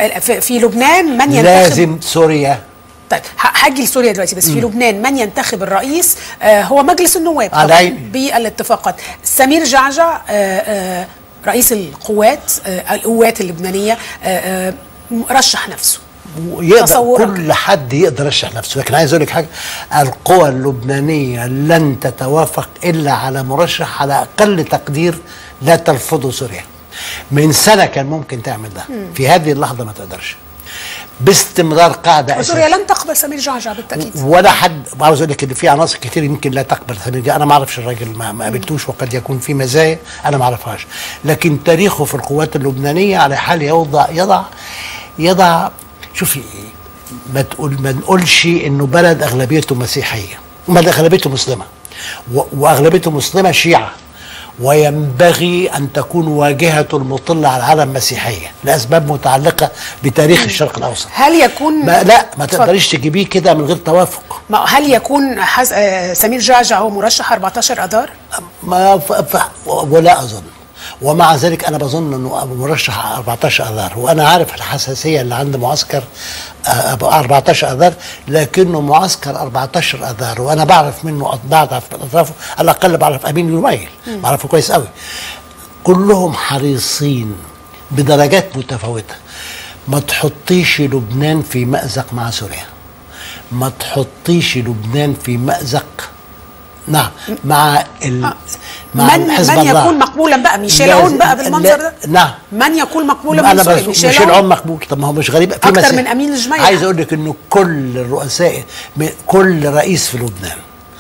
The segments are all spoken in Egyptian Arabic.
في, في لبنان من ينتخب لازم سوريا طيب ه- هاجي لسوريا دلوقتي بس في لبنان من ينتخب الرئيس آه هو مجلس النواب على طبعاً عيني. بالاتفاقات سمير جعجع آه آه رئيس القوات آه القوات اللبنانيه آه آه رشح نفسه يقدر تصورك. كل حد يقدر يرشح نفسه لكن عايز اقول لك حاجه القوى اللبنانيه لن تتوافق الا على مرشح على اقل تقدير لا ترفضه سوريا من سنه كان ممكن تعمل ده في هذه اللحظه ما تقدرش باستمرار قاعده وسوريا أساسية. لن تقبل سمير جعجع بالتاكيد ولا حد عاوز اقول لك ان في عناصر كتير يمكن لا تقبل سمير جعجع. انا ما اعرفش الراجل ما ما قابلتوش وقد يكون في مزايا انا ما اعرفهاش لكن تاريخه في القوات اللبنانيه على حال يوضع يضع يضع شوفي ما تقول ما نقولش انه بلد اغلبيته مسيحيه بلد اغلبيته مسلمه و- واغلبيته مسلمه شيعه وينبغي ان تكون واجهته المطله على العالم مسيحيه لاسباب متعلقه بتاريخ الشرق الاوسط هل يكون ما لا ما اتفضل. تقدريش تجيبيه كده من غير توافق ما هل يكون حز... آه سمير جعجع هو مرشح 14 اذار ما ف... ف... ولا اظن ومع ذلك انا بظن انه مرشح 14 اذار وانا عارف الحساسيه اللي عند معسكر آه، 14 اذار لكنه معسكر 14 اذار وانا بعرف منه بعرف اطرافه على الاقل بعرف امين يوميل بعرفه كويس قوي كلهم حريصين بدرجات متفاوته ما تحطيش لبنان في مأزق مع سوريا ما تحطيش لبنان في مأزق نعم مع ال مع من حزب من الله. يكون مقبولا بقى ميشيل لازم- عون بقى بالمنظر لا- ده نعم من يكون مقبولا من انا سوريا بس ميشيل ميشيل عون عون مقبول طب ما هو مش غريب في أكتر مسائل- من أمين الجميع. عايز اقول لك انه كل الرؤساء م- كل رئيس في لبنان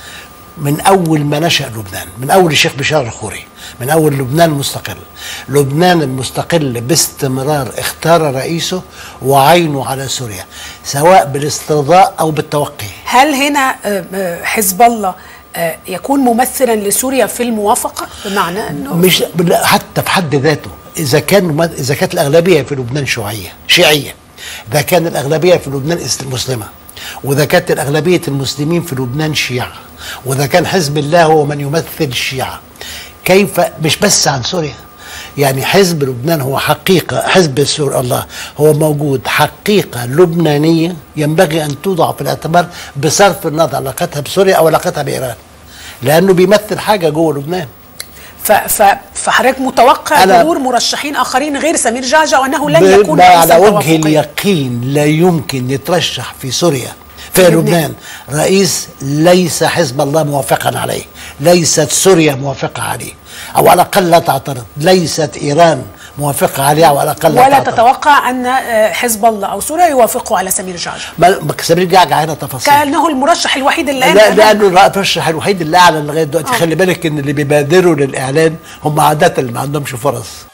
من اول ما نشا لبنان من اول الشيخ بشار الخوري من اول لبنان المستقل لبنان المستقل باستمرار اختار رئيسه وعينه على سوريا سواء بالاسترضاء او بالتوقي هل هنا آه، آه، حزب الله آه، يكون ممثلا لسوريا في الموافقه بمعنى انه مش لا، حتى في حد ذاته اذا كان اذا كانت الاغلبيه في لبنان شيوعيه شيعيه اذا كان الاغلبيه في لبنان إس- مسلمه واذا كانت الاغلبيه المسلمين في لبنان شيعه واذا كان حزب الله هو من يمثل الشيعه كيف مش بس عن سوريا يعني حزب لبنان هو حقيقة حزب سور الله هو موجود حقيقة لبنانية ينبغي أن توضع في الاعتبار بصرف النظر علاقتها بسوريا أو علاقتها بإيران لأنه بيمثل حاجة جوه لبنان ف- ف- فحضرتك متوقع أنا- ظهور مرشحين اخرين غير سمير جعجع وانه لن ب- يكون ب- رئيسا على وجه توافقيا. اليقين لا يمكن يترشح في سوريا في لبنان. لبنان رئيس ليس حزب الله موافقا عليه ليست سوريا موافقة عليه أو على الأقل لا تعترض ليست إيران موافقة عليه أو على الأقل لا ولا تعترض تتوقع ان آه، حزب الله او سوريا يوافقوا على سمير جعجع ما ما سمير جعجع هنا تفاصيل كانه المرشح الوحيد اللي لا قال لانه المرشح الوحيد اللي اعلن لغايه دلوقتي خلي بالك ان اللي بيبادروا للاعلان هم عاده اللي ما عندهمش فرص